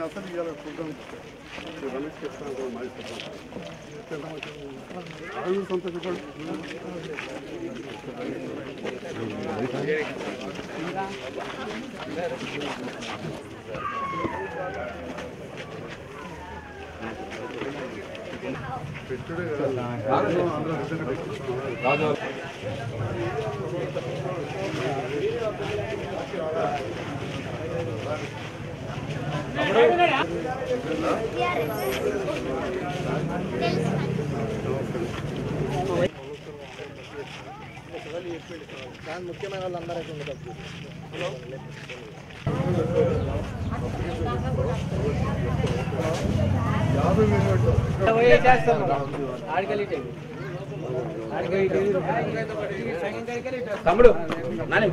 అసలు ఇవాళ చూద్దాం రమేష్ చెప్తాను మాది చెప్తాను సంతోషపడు పెట్టుడే కదా అందరూ అందరూ పెట్టుకుంటున్నారు. ముఖ్యమైన వాళ్ళందరూ అయితే ఉండదు యాభై వేలు పెట్టు. తమ్ముడు నాని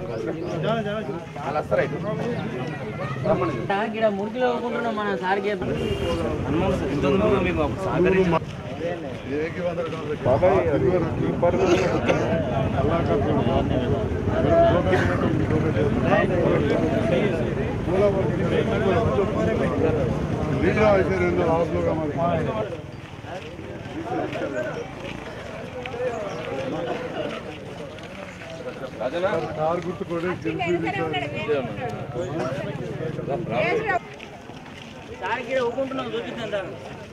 ఇక్కడ మురికిలో ఊరుకుంటున్నాం మన సార్కి एक ही बंदर डाल रखे बाबा ये ऊपर अल्लाह का बोला लीडर ऐसे रहते आप लोग हमारे कार गुर्तु कोड़े సార్కి ఇక్కడ ఊరుకుంటున్నాం చూపిద్దాం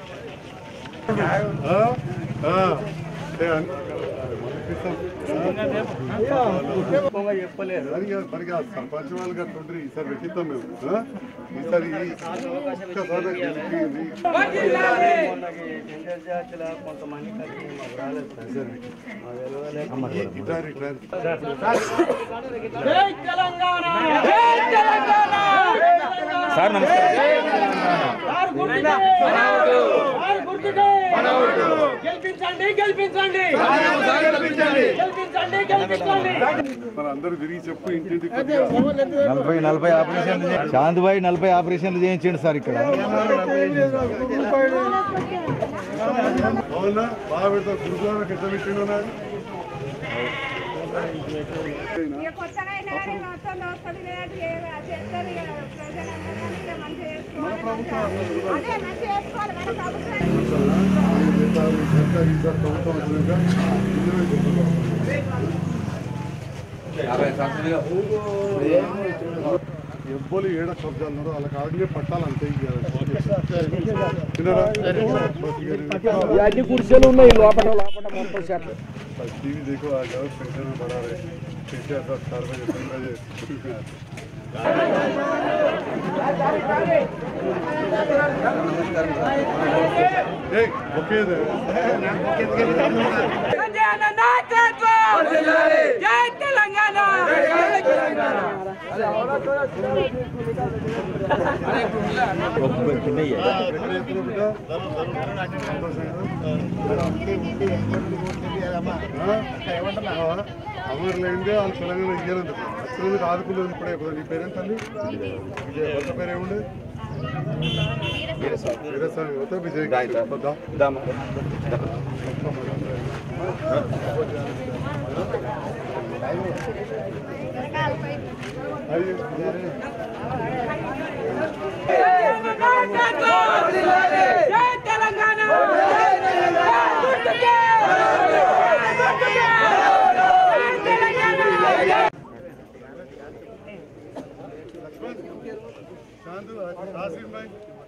చెప్పలేదు మరిగా సర్పంచ్ వాళ్ళు కట్టుండ్రి ఈసారి పెట్టిద్దాం మేము ఆ? ఈసారి ఈ- ఒక్కసారి గెలిపి ఇట్లా ఇట్లా సార్ గెలిపించండి గెలిపించండి గెలిపించండి గెలిపించండి మరి అందరూ తిరిగి చెప్పు ఇంటింటికి కొద్దిగా. నలభై నలభై ఆపరేషన్లు చే- శాంతిబాయి నలభై ఆపరేషన్లు చేయించండి సార్ ఇక్కడ అవునా బాగా పెడతా గురుద్వారాకి ఎట్లా పెట్టిండు నాకు ఇక కొత్తగా అయినా కానీ వస్తుంది వస్తుంది లేదు ఏ- చేస్తారు ఇక ప్రజలందరూ ఇక మంచిగా చేసుకోవాలి మంచిగా. అదే మంచిగా చేసుకోవాలి మన ప్రభుత్వం ఎవ్వరు ఏడ కబ్జాలు ఉన్నారో వాళ్ళకి ఆడనే పట్టాలంతే తినరా అన్ని కుర్చీలు ఉన్నాయి లోపల లోపల మొత్తం చెట్లు टीवी देखो आ जाओ पेंशन में बढ़ा रहे कैसे ऐसा चार बजे तीन बजे ए ओके दे అమర్ లేదే వాళ్ళు తెలంగాణ ఇయ్యాలంట అసలు మీరు ఆదుకున్నది ఇప్పుడే కదా నీ పేరేంటి తల్లి విజయ్ భర్త పేరేముండే వీరస్వామి అవుతా విజయ్ దా. అయ్యో. శాంతు ఆసిఫ్ భాయ్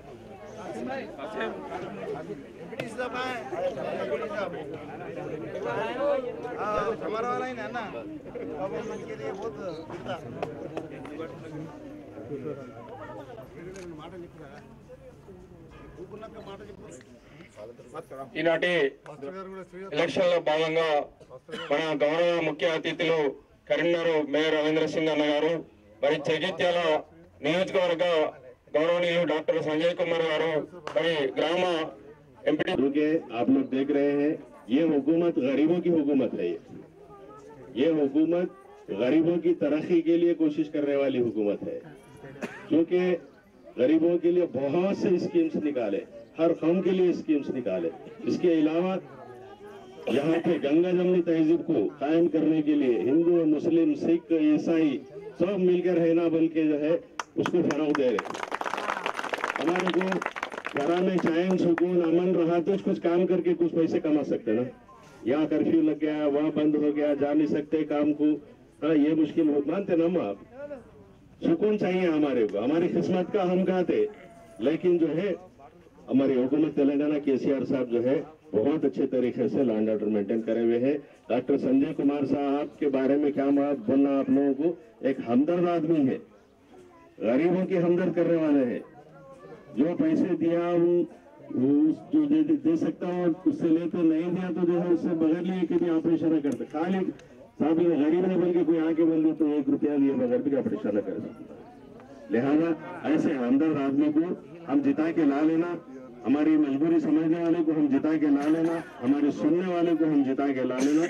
ఈనాటి మాస్టర్ గారు కూడా శ్రీ ఎలక్షన్ లో భాగంగా మన గౌరవ ముఖ్య అతిథులు కరీంనగర్ మేయర్ రవీంద్ర సింగ్ అన్న గారు మరి జగిత్యాల నియోజకవర్గ గౌరవనీయులు డాక్టర్ సంజయ్ కుమార్ గారు మరి గ్రామ ఎంపీ के आप लोग देख रहे हैं ये हुकूमत गरीबों की हुकूमत है ये ये हुकूमत गरीबों की तरक्की के लिए कोशिश करने वाली हुकूमत है क्योंकि गरीबों के लिए बहुत से स्कीम्स निकाले हर कौम के लिए स्कीम्स निकाले इसके अलावा यहाँ पे गंगा जमुनी तहजीब को कायम करने के लिए हिंदू मुस्लिम सिख ईसाई सब मिलकर रहना बल के जो है उसको फरोग दे रहे हमारे को घरा में चैन सुकून अमन रहा तो कुछ काम करके कुछ पैसे कमा सकते ना यहाँ कर्फ्यू लग गया वहाँ बंद हो गया जा नहीं सकते काम को हाँ ये मुश्किल हो मानते ना हम आप सुकून चाहिए हमारे को हमारी किस्मत का हम कहते लेकिन जो है हमारी हुकूमत तेलंगाना के साहब जो है बहुत अच्छे तरीके से लैंड ऑर्डर मेंटेन करे हुए हैं डॉक्टर संजय कुमार साहब के बारे में क्या बात बोलना आप लोगों को एक हमदर्द आदमी है गरीबों की हमदर्द करने वाले हैं जो पैसे दिया उन वो उस- जो दे, दे, दे सकता हूँ उससे लेते नहीं दिया तो जो है उससे बगैर लिए कि भी ऑपरेशन करते खाली साहब ये गरीब ने बोल के कोई आके बोल दे तो एक रुपया लिए बगैर भी ऑपरेशन कर सकता लिहाजा ऐसे हमदर्द आदमी को हम जिता के ला लेना हमारी मजबूरी समझने वाले को हम जिता के ला लेना हमारे सुनने वाले को हम जिता के ला लेना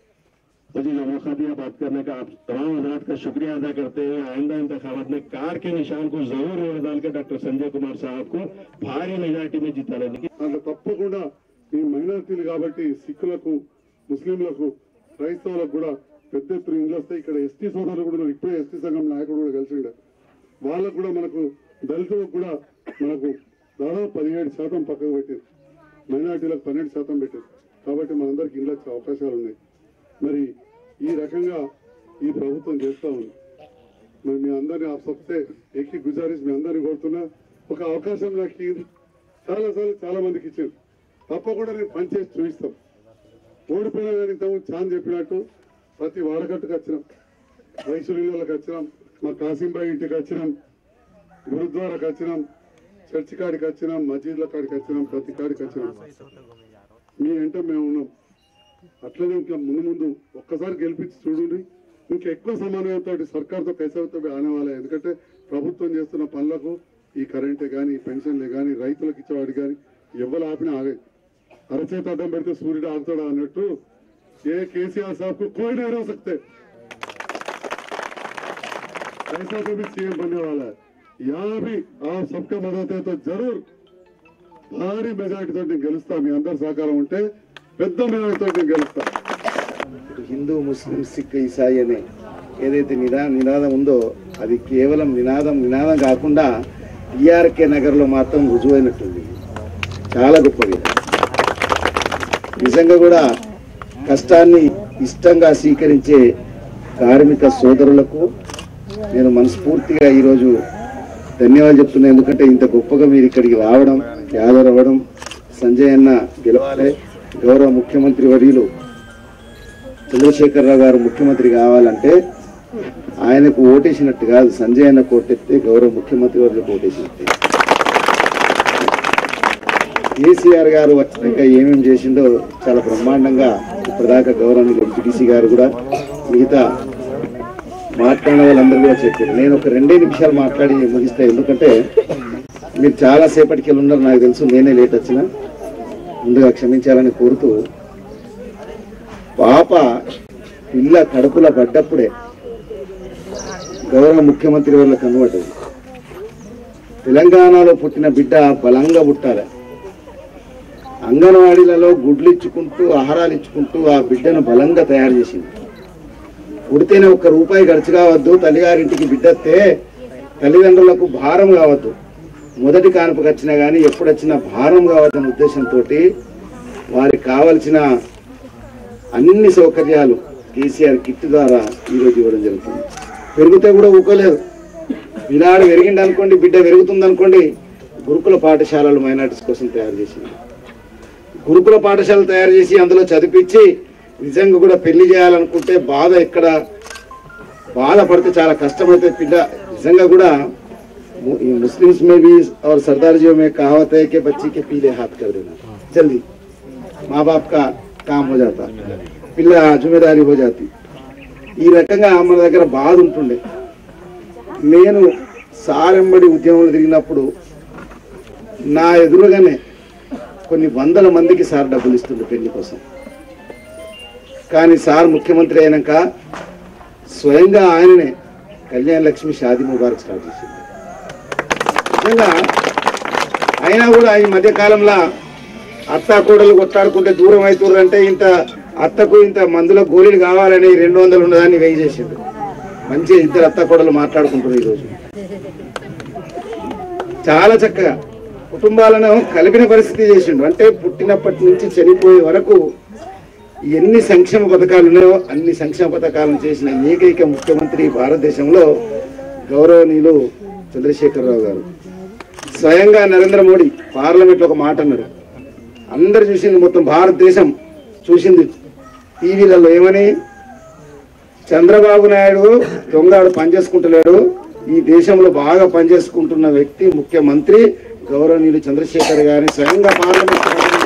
मुझे जो मौका दिया बात करने का आप तमाम हजरात का शुक्रिया अदा करते हुए आइंदा इंतखाबात में कार के निशान को जरूर वोट डाल के डॉक्टर संजय कुमार साहब को भारी मेजॉरिटी में जिताने की దాంట్లో తప్పకుండా ఈ మైనారిటీలు కాబట్టి సిక్కులకు ముస్లింలకు క్రైస్తవులకు కూడా పెద్ద ఎత్తున ఇండ్లు వస్తాయి ఇక్కడ ఎస్టీ సోదరులు కూడా ఉన్నారు. ఇప్పుడే ఎస్టీ సంఘం నాయకుడు కూడా కలిసిండే వాళ్ళకు కూడా మనకు దళితులకు కూడా మనకు దాదాపు పదిహేడు శాతం పక్కకు పెట్టారు మైనారిటీలకు పన్నెండు శాతం పెట్టారు కాబట్టి మనందరికి ఇండ్లు వచ్చే అవకాశాలు ఉన్నాయి మరి ఈ రకంగా ఈ ప్రభుత్వం చేస్తూ ఉంది మరి మీ అందరిని ఆ సొప్తే ఎక్కి గుజారిస్ మీ అందరిని కోరుతున్నా ఒక అవకాశం నాకు ఇయ్యండి. చాలా సార్లు చాలా మందికి ఇచ్చారు తప్పకుండా నేను పనిచేసి చూపిస్తాం ఓడిపోయినా కానీ ఇంతకుముందు చాన్ చెప్పినట్టు ప్రతి వాడకట్టుకు వచ్చినాం రైతుల ఇళ్ళకి వచ్చినాం మా కాసింబాయి ఇంటికి వచ్చినాం గురుద్వారాకి వచ్చినాం చర్చి కాడికి వచ్చినాం మసీద్ల కాడికి వచ్చినాం ప్రతి కాడికి వచ్చినాం మీ వెంట మేము ఉన్నాం అట్లనే ఇంకా ముందు ముందు ఒక్కసారి గెలిపించి చూడండి ఇంకా ఎక్కువ సమన్వయంతో సర్కార్తో కైసవుతో ఆనేవాళ్ళే ఎందుకంటే ప్రభుత్వం చేస్తున్న పనులకు ఈ కరెంటే కానీ ఈ పెన్షన్లే కానీ రైతులకు ఇచ్చేవాడు కానీ ఎవరు ఆపినా ఆగే అరచేత అడ్డం పెడితే సూర్యుడు ఆగుతాడా అన్నట్టు ఏ కేసీఆర్ సాబ్ को कोई नहीं रोक सकते ऐसा तो भी सीएम बनने वाला है यहाँ भी आप सबका मदद है तो जरूर భారీ మెజార్టీతో నేను గెలుస్తా మీ అందరి సహకారం ఉంటే పెద్ద మెజార్టీతో నేను గెలుస్తా హిందూ ముస్లిం సిక్ ఇసాయి అనే ఏదైతే నినా నినాదం ఉందో అది కేవలం నినాదం నినాదం కాకుండా టీఆర్కే నగర్లో మాత్రం రుజువైనట్టుంది చాలా గొప్పది నిజంగా కూడా కష్టాన్ని ఇష్టంగా స్వీకరించే కార్మిక సోదరులకు నేను మనస్ఫూర్తిగా ఈరోజు ధన్యవాదాలు చెప్తున్నా ఎందుకంటే ఇంత గొప్పగా మీరు ఇక్కడికి రావడం హాజరవ్వడం సంజయ్ అన్న గెలవాలి గౌరవ ముఖ్యమంత్రి వర్యులు చంద్రశేఖరరావు గారు ముఖ్యమంత్రి కావాలంటే ఆయనకు ఓటేసినట్టు కాదు సంజయ్ అన్న ఓటెత్తే గౌరవ ముఖ్యమంత్రి వర్యులకు ఓటేసినట్టే కేసీఆర్ గారు వచ్చినాక ఏమేమి చేసిండో చాలా బ్రహ్మాండంగా ఇప్పటిదాకా గౌరవనీయులు ఎంపీటీసీ గారు కూడా మిగతా మాట్లాడిన వాళ్ళందరూ కూడా చెప్పారు నేను ఒక రెండే నిమిషాలు మాట్లాడి ముగిస్తా ఎందుకంటే మీరు చాలా సేపటికి వెళ్ళి ఉన్నారు నాకు తెలుసు నేనే లేట్ వచ్చిన ముందుగా క్షమించాలని కోరుతూ పాప పిల్ల కడుపుల పడ్డప్పుడే గౌరవ ముఖ్యమంత్రి వాళ్ళ కనబడ్డది తెలంగాణలో పుట్టిన బిడ్డ బలంగా పుట్టాలి అంగన్వాడీలలో గుడ్లు ఇచ్చుకుంటూ ఆహారాలు ఇచ్చుకుంటూ ఆ బిడ్డను బలంగా తయారు చేసింది పుడితేనే ఒక్క రూపాయి ఖర్చు కావద్దు తల్లిగారింటికి బిడ్డస్తే తల్లిదండ్రులకు భారం కావద్దు మొదటి కానుపకు వచ్చినా కానీ ఎప్పుడు వచ్చినా భారం కావద్దన్న ఉద్దేశంతో వారికి కావలసిన అన్ని సౌకర్యాలు కేసీఆర్ కిట్ ద్వారా ఈరోజు ఇవ్వడం జరుగుతుంది పెరిగితే కూడా ఊకోలేదు ఈనాడు పెరిగింది అనుకోండి బిడ్డ పెరుగుతుంది అనుకోండి గురుకుల పాఠశాలలు మైనార్టీస్ కోసం తయారు చేసింది గురుకుల పాఠశాలలు తయారు చేసి అందులో చదివించి నిజంగా కూడా పెళ్లి చేయాలనుకుంటే బాధ ఎక్కడ బాధపడితే చాలా కష్టమైతే బిడ్డ నిజంగా కూడా ము- ఈ मुस्लिम्स में भी और सरदार जी में कहावत है कि बच्ची के पीले हाथ कर देना जल्दी माँ बाप का काम हो जाता పిల్ల జిమ్మేదారి हो जाती ఈ రకంగా మన దగ్గర బాధ ఉంటుండే నేను సారెంబడి ఉద్యమంలో తిరిగినప్పుడు నా ఎదురుగానే కొన్ని వందల మందికి సార్ డబ్బులు ఇస్తుండే పెళ్లి కోసం కానీ సార్ ముఖ్యమంత్రి అయినాక స్వయంగా ఆయననే కళ్యాణ లక్ష్మి షాదీ ముబారక్ స్టార్ట్ చేసింది నిజంగా అయినా కూడా ఈ మధ్య కాలంలో అత్త కోడలు కొట్లాడుకుంటే దూరం అవుతుర్రంటే ఇంత అత్తకు ఇంత మందుల గోళీలు కావాలని రెండు వందలు ఉన్నదాన్ని వెయ్యి చేసిండు మంచి ఇద్దరు అత్త కోడలు మాట్లాడుకుంటారు ఈరోజు చాలా చక్కగా కుటుంబాలను కలిపిన పరిస్థితి చేసిండు అంటే పుట్టినప్పటి నుంచి చనిపోయే వరకు ఎన్ని సంక్షేమ పథకాలు ఉన్నాయో అన్ని సంక్షేమ పథకాలను చేసిన ఏకైక ముఖ్యమంత్రి భారతదేశంలో గౌరవనీయులు చంద్రశేఖరరావు గారు స్వయంగా నరేంద్ర మోడీ పార్లమెంట్లో ఒక మాట అన్నాడు అందరు చూసింది మొత్తం భారతదేశం చూసింది టీవీలలో ఏమని చంద్రబాబు నాయుడు దొంగాడు పనిచేసుకుంటలేడు ఈ దేశంలో బాగా పనిచేసుకుంటున్న వ్యక్తి ముఖ్యమంత్రి గౌరవనీయులు చంద్రశేఖర్ గారిని స్వయంగా పార్లమెంట్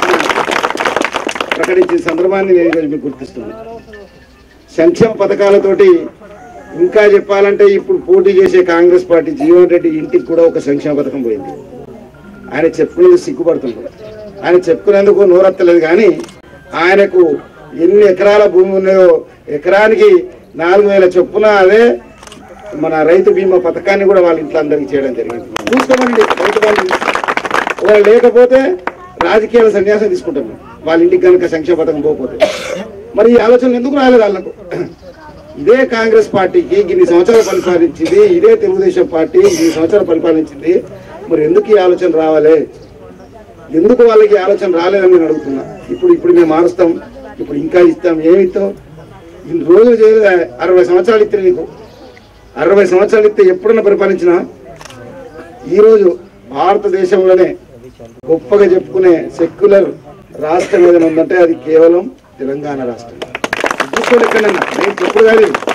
ప్రకటించిన సందర్భాన్ని నేను ఈరోజు మీకు గుర్తిస్తున్నాను సంక్షేమ పథకాలతోటి ఇంకా చెప్పాలంటే ఇప్పుడు పోటీ చేసే కాంగ్రెస్ పార్టీ జీవన్ రెడ్డి ఇంటికి కూడా ఒక సంక్షేమ పథకం పోయింది ఆయన చెప్పుకునేది సిగ్గుపడుతున్నాడు ఆయన చెప్పుకునేందుకు నోరెత్తలేదు కానీ ఆయనకు ఎన్ని ఎకరాల భూమి ఉన్నాయో ఎకరానికి నాలుగు వేల చొప్పున అదే మన రైతు బీమా పథకాన్ని కూడా వాళ్ళ ఇంట్లో అందరికీ చేయడం జరిగింది చూసుకోమండి రైతు బంధు వాళ్ళు లేకపోతే రాజకీయాల సన్యాసం తీసుకుంటాం మేము. వాళ్ళ ఇంటికి కనుక సంక్షేమ పథకం పోకపోతే మరి ఈ ఆలోచనలు ఎందుకు రాలేదు వాళ్ళకు ఇదే కాంగ్రెస్ పార్టీకి ఇన్ని సంవత్సరాలు పరిపాలించింది ఇదే తెలుగుదేశం పార్టీ ఇన్ని సంవత్సరాలు పరిపాలించింది మరి ఎందుకు ఈ ఆలోచన రావాలి ఎందుకు వాళ్ళకి ఈ ఆలోచన రాలేదని నేను అడుగుతున్నా ఇప్పుడు ఇప్పుడు మేము మారుస్తాం ఇప్పుడు ఇంకా ఇస్తాం ఏమి ఇస్తాం ఇన్ని రోజులు చేయలేదు అరవై సంవత్సరాలు ఇస్తే నీకు అరవై సంవత్సరాలు ఇస్తే ఎప్పుడన్నా పరిపాలించినా ఈరోజు భారతదేశంలోనే గొప్పగా చెప్పుకునే సెక్యులర్ రాష్ట్రం ఏదైనా ఉందంటే అది కేవలం తెలంగాణ రాష్ట్రం చూసుకోండి ఎక్కడన్నా నేను చెప్పుడు కాదు ఇది.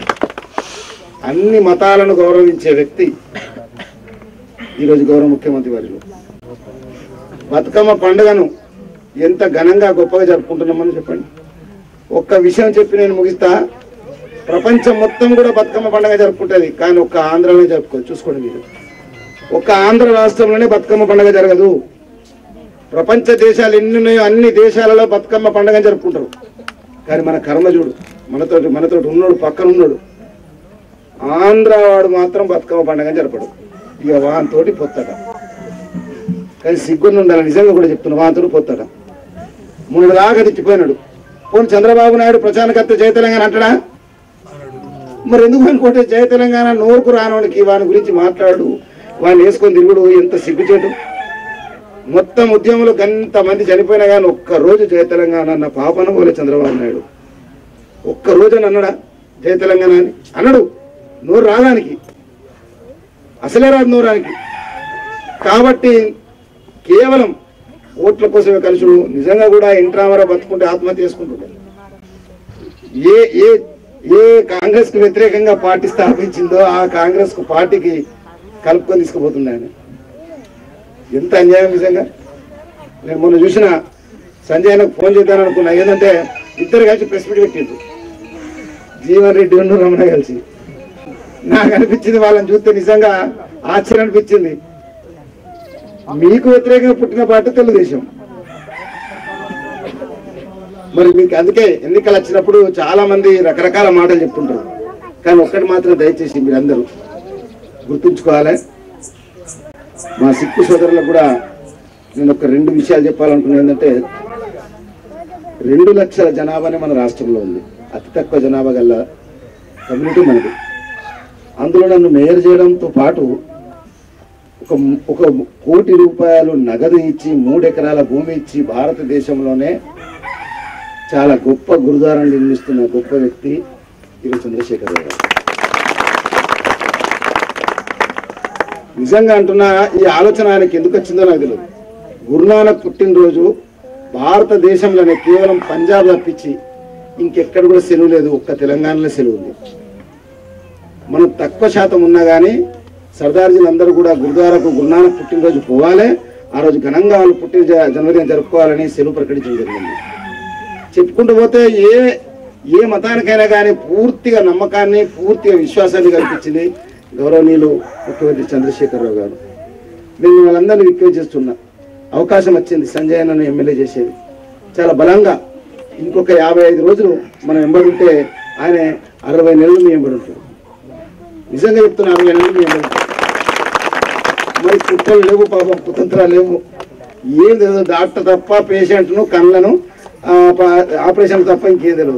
అన్ని మతాలను గౌరవించే వ్యక్తి ఈరోజు గౌరవ ముఖ్యమంత్రి వారిలో బతుకమ్మ పండుగను ఎంత ఘనంగా గొప్పగా జరుపుకుంటున్నామని చెప్పండి ఒక్క విషయం చెప్పి నేను ముగిస్తా ప్రపంచం మొత్తం కూడా బతుకమ్మ పండుగ జరుపుకుంటుంది కానీ ఒక్క ఆంధ్రలోనే జరుపుకోదు చూసుకోండి మీరు ఒక్క ఆంధ్ర రాష్ట్రంలోనే బతుకమ్మ పండుగ జరగదు ప్రపంచ దేశాలు ఎన్ని ఉన్నాయో అన్ని దేశాలలో బతుకమ్మ పండుగ జరుపుకుంటారు కానీ మన కర్మ చూడు మనతోటి మనతోటి ఉన్నాడు పక్కన ఉన్నాడు ఆంధ్ర వాడు మాత్రం బతుకమ్మ పండుగ జరపడు ఇక వానితోటి పొత్తట కానీ సిగ్గుని ఉండాలి నిజంగా కూడా చెప్తున్నా వానితోటి పొత్తట మొన్న దాకా తెచ్చిపోయినాడు పోనీ చంద్రబాబు నాయుడు ప్రచారకర్త జయ తెలంగాణ అంటాడా మరి ఎందుకు అనుకుంటే జయ తెలంగాణ నోరుకు రానోడికి వాని గురించి మాట్లాడు వాడిని వేసుకొని తిరుగుడు ఎంత సిగ్గుచేటు మొత్తం ఉద్యమంలో గంత మంది చనిపోయినా కానీ ఒక్క రోజు జయ తెలంగాణ అన్న పాపన పోలే చంద్రబాబు నాయుడు ఒక్క రోజు అని అన్నాడా జయ తెలంగాణ అని అన్నాడు నోరు రాదానికి అసలే రాదు నోరానికి కాబట్టి కేవలం ఓట్ల కోసమే కలుసుడు నిజంగా కూడా ఇంట్రామరా బతుకుంటే ఆత్మహత్య చేసుకుంటుండే ఏ ఏ ఏ కాంగ్రెస్ కు వ్యతిరేకంగా పార్టీ స్థాపించిందో ఆ కాంగ్రెస్ కు పార్టీకి కలుపుకొని తీసుకుపోతుంది ఆయన ఎంత అన్యాయం నిజంగా నేను మొన్న చూసిన సంజయ్ నాకు ఫోన్ చేద్దాను అనుకున్నా ఏంటంటే ఇద్దరు కలిసి ప్రెస్ మీట్ పెట్టిండ్రు జీవన్ రెడ్డి ఉన్న రమణ కలిసి నాకు అనిపించింది వాళ్ళని చూస్తే నిజంగా ఆశ్చర్యం అనిపించింది మీకు వ్యతిరేకంగా పుట్టిన పార్టీ తెలుగుదేశం మరి మీకు అందుకే ఎన్నికలు వచ్చినప్పుడు చాలా మంది రకరకాల మాటలు చెప్తుంటారు కానీ ఒక్కటి మాత్రం దయచేసి మీరందరూ గుర్తుంచుకోవాలి మా సిక్కు సోదరులకు కూడా నేను ఒక రెండు విషయాలు చెప్పాలనుకున్నాను ఏంటంటే రెండు లక్షల జనాభానే మన రాష్ట్రంలో ఉంది అతి తక్కువ జనాభా గల కమ్యూనిటీ మనది అందులో నన్ను మేయర్ చేయడంతో పాటు ఒక ఒక కోటి రూపాయలు నగదు ఇచ్చి మూడు ఎకరాల భూమి ఇచ్చి భారతదేశంలోనే చాలా గొప్ప గురుద్వారాన్ని నిర్మిస్తున్న గొప్ప వ్యక్తి ఇది చంద్రశేఖర్ రావు గారు నిజంగా అంటున్నా ఈ ఆలోచన ఆయనకి ఎందుకు వచ్చిందో నాకు తెలియదు గురునానక్ పుట్టినరోజు భారతదేశంలోనే కేవలం పంజాబ్ తప్పించి ఇంకెక్కడ కూడా సెలవు లేదు ఒక్క తెలంగాణలో సెలవు ఉంది మనం తక్కువ శాతం ఉన్నా కానీ సర్దార్జీలు అందరూ కూడా గురుద్వారకు గురునానక్ పుట్టినరోజు పోవాలి ఆ రోజు ఘనంగా వాళ్ళు పుట్టిన జ- జన్మదినం జరుపుకోవాలని సెలవు ప్రకటించడం జరిగింది చెప్పుకుంటూ పోతే ఏ ఏ మతానికైనా కానీ పూర్తిగా నమ్మకాన్ని పూర్తిగా విశ్వాసాన్ని కల్పించింది గౌరవనీయులు ముఖ్యమంత్రి చంద్రశేఖరరావు గారు నేను వాళ్ళందరినీ రిక్వెస్ట్ చేస్తున్నా అవకాశం వచ్చింది సంజయ్ నన్ను ఎమ్మెల్యే చేసేది చాలా బలంగా ఇంకొక యాభై ఐదు రోజులు మనం వెంబడి ఉంటే ఆయన అరవై నెలలు మీ వెంబడి ఉంటాడు నిజంగా చెప్తున్నా అరవై నెలలు మీ వెంబడి ఉంటాడు. మరి కుట్రలు లేవు పాపం కుతంత్రాలు లేవు ఏం తెలియదు డాక్టర్ తప్ప పేషెంట్ను కళ్ళను ఆ, ప- ఆపరేషన్ తప్ప ఇంకేం తెలియదు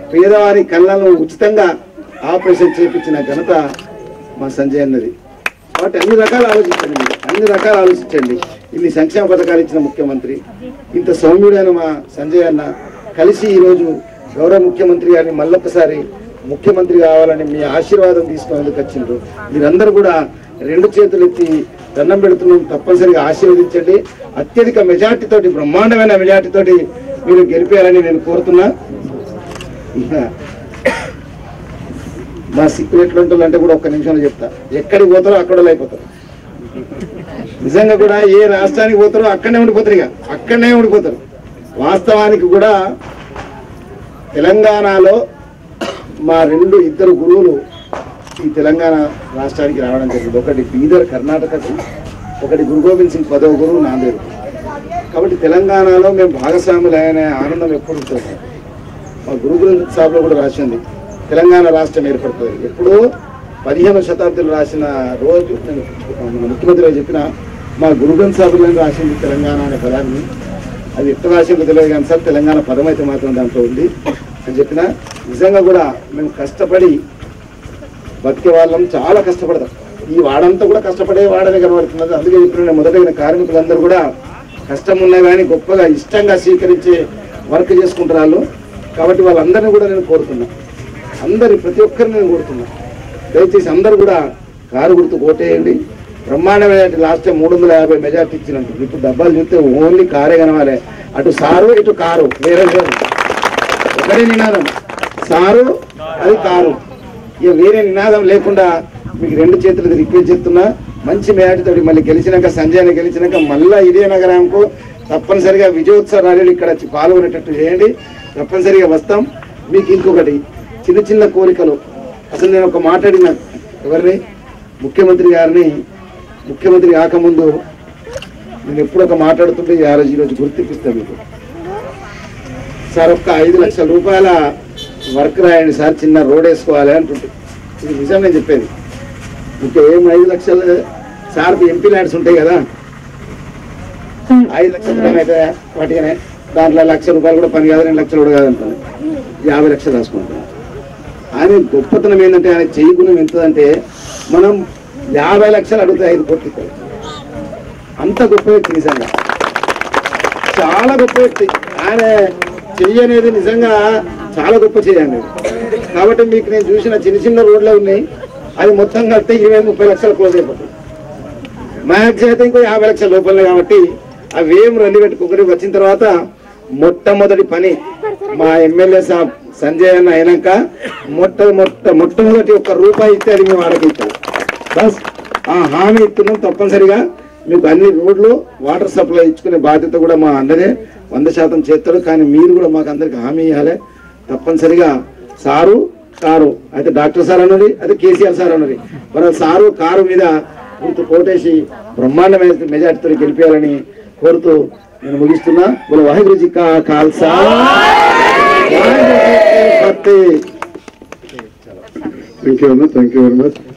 పేదవారి కళ్ళను ఉచితంగా ఆపరేషన్ చేపించిన ఘనత మా సంజయ్ అన్నది కాబట్టి అన్ని రకాలు ఆలోచించండి మీరు అన్ని రకాలు ఆలోచించండి ఇన్ని సంక్షేమ పథకాలు ఇచ్చిన ముఖ్యమంత్రి ఇంత సౌమ్యుడైన మా సంజయ్ అన్న కలిసి ఈరోజు గౌరవ ముఖ్యమంత్రి గారిని మళ్ళొకసారి ముఖ్యమంత్రి కావాలని మీ ఆశీర్వాదం తీసుకునేందుకు వచ్చిండ్రు మీరందరూ కూడా రెండు చేతులు ఎత్తి దండం పెడుతున్నాం తప్పనిసరిగా ఆశీర్వదించండి అత్యధిక మెజార్టీ తోటి బ్రహ్మాండమైన మెజార్టీ తోటి మీరు గెలిపారని నేను కోరుతున్నా ఇక మా సిక్కులు ఎట్లుంటుంది అంటే కూడా ఒక్క నిమిషంలో చెప్తా ఎక్కడికి పోతారో అక్కడ అయిపోతారు నిజంగా కూడా ఏ రాష్ట్రానికి పోతారో అక్కడనే ఉండిపోతారు ఇక అక్కడనే ఉండిపోతారు వాస్తవానికి కూడా తెలంగాణలో మా రెండు ఇద్దరు గురువులు ఈ తెలంగాణ రాష్ట్రానికి రావడం జరిగింది ఒకటి బీదర్ కర్ణాటకకు ఒకటి గురు గోవింద్ సింగ్ పదవ గురువు నాందేడు కాబట్టి తెలంగాణలో మేము భాగస్వాములు అనే ఆనందం ఎప్పుడు ఉంటుంది మా గురు గ్రంథ్ సాబ్లో కూడా రాసింది తెలంగాణ రాష్ట్రం ఏర్పడుతుంది ఎప్పుడో పదిహేను శతాబ్దంలో రాసిన రోజు నేను మన ముఖ్యమంత్రి గారు చెప్పిన మా గురు గ్రంథ్ సాబులో రాసింది తెలంగాణ అనే పదాన్ని అది ఎట్లా రాసిందో తెలియదు కానీ సార్ తెలంగాణ పదం అయితే మాత్రం దాంట్లో ఉంది అని చెప్పిన నిజంగా కూడా మేము కష్టపడి బతికే వాళ్ళం చాలా కష్టపడతాం ఈ వాడంతా కూడా కష్టపడే వాడనే కనబడుతున్నది అందుకే చెప్పిన నేను మొదటైన కార్మికులందరూ కూడా కష్టం ఉన్నా కానీ గొప్పగా ఇష్టంగా స్వీకరించే వర్క్ చేసుకుంటారు వాళ్ళు కాబట్టి వాళ్ళందరినీ కూడా నేను కోరుతున్నా అందరి ప్రతి ఒక్కరిని నేను కోరుతున్నా దయచేసి అందరూ కూడా కారు గుర్తు కోటేయండి బ్రహ్మాండమైన లాస్ట్ టైం మూడు వందల యాభై మెజార్టీ ఇచ్చినట్టు ఇప్పుడు డబ్బాలు చూస్తే ఓన్లీ కారే కనవాలి అటు సారు ఇటు కారు వేరే లేదు ఒకటే నినాదం సారు అది కారు ఇక వేరే నినాదం లేకుండా మీకు రెండు చేతులు రిక్వెస్ట్ చేస్తున్నా మంచి మేటతోటి మళ్ళీ గెలిచినాక సంజయ్ గెలిచినాక మళ్ళా ఇదే నగరంకు తప్పనిసరిగా విజయోత్సవ ర్యాలీలు ఇక్కడ వచ్చి పాల్గొనేటట్టు చేయండి తప్పనిసరిగా వస్తాం మీకు ఇంకొకటి చిన్న చిన్న కోరికలు అసలు నేను ఒక మాట్లాడిన ఎవరిని ముఖ్యమంత్రి గారిని ముఖ్యమంత్రి కాకముందు నేను ఎప్పుడు ఒక మాట్లాడుతుంటే ఈ రోజు ఈరోజు గుర్తిపిస్తాను మీకు సార్ ఒక్క ఐదు లక్షల రూపాయల వర్క్ రాయండి సార్ చిన్న రోడ్ వేసుకోవాలి అంటుంటే ఇది నిజం నేను చెప్పేది ఇంకా ఏం ఐదు లక్షలు సార్ ఎంపీ ల్యాండ్స్ ఉంటాయి కదా ఐదు లక్షల రూపాయలు అయితే వాటికనే దాంట్లో లక్ష రూపాయలు కూడా పని కాదు రెండు లక్షలు కూడా కాదంటాను యాభై లక్షలు రాసుకుంటాను ఆయన గొప్పతనం ఏంటంటే ఆయన చెయ్యి గుణం ఎంతదంటే మనం యాభై లక్షలు అడిగితే ఐదు కోట్లు ఇస్తారు. అంత గొప్ప వ్యక్తి నిజంగా చాలా గొప్ప వ్యక్తి ఆయన చెయ్యి అనేది నిజంగా చాలా గొప్ప చెయ్యి అనేది కాబట్టి మీకు నేను చూసిన చిన్న చిన్న రోడ్లు ఉన్నాయి అది మొత్తం కలిపితే ఇరవై ముప్పై లక్షలు క్లోజ్ అయిపోతుంది మ్యాక్స్ అయితే ఇంకో యాభై లక్షల లోపలే కాబట్టి అవి ఏం రండి పెట్టుకోకరి వచ్చిన తర్వాత మొట్టమొదటి పని మా ఎమ్మెల్యే సాబ్ సంజయ్ అన్న అయినాక మొట్ట మొట్ట మొట్టమొదటి ఒక్క రూపాయి ఇస్తే అది మేము వాడకి ఇస్తాం బస్ ఆ హామీ ఇస్తున్నాం తప్పనిసరిగా మీకు అన్ని రోడ్లు వాటర్ సప్లై ఇచ్చుకునే బాధ్యత కూడా మా అన్నదే వంద శాతం చేస్తారు కానీ మీరు కూడా మాకు అందరికి హామీ ఇవ్వాలి తప్పనిసరిగా సారు కారు అయితే డాక్టర్ సార్ అన్నది అయితే కేసీఆర్ సార్ అన్నది మన సారు కారు మీద గుర్తు కోటేసి బ్రహ్మాండమైన మెజార్టీతో గెలిపేయాలని కోరుతూ నేను ముగిస్తున్నా మన వాహిగురుజీ కా కాల్సా వాహిగురు జీ కీ ఫతేహ్. థ్యాంక్ యూ అన్న థ్యాంక్ యూ వెరీ మచ్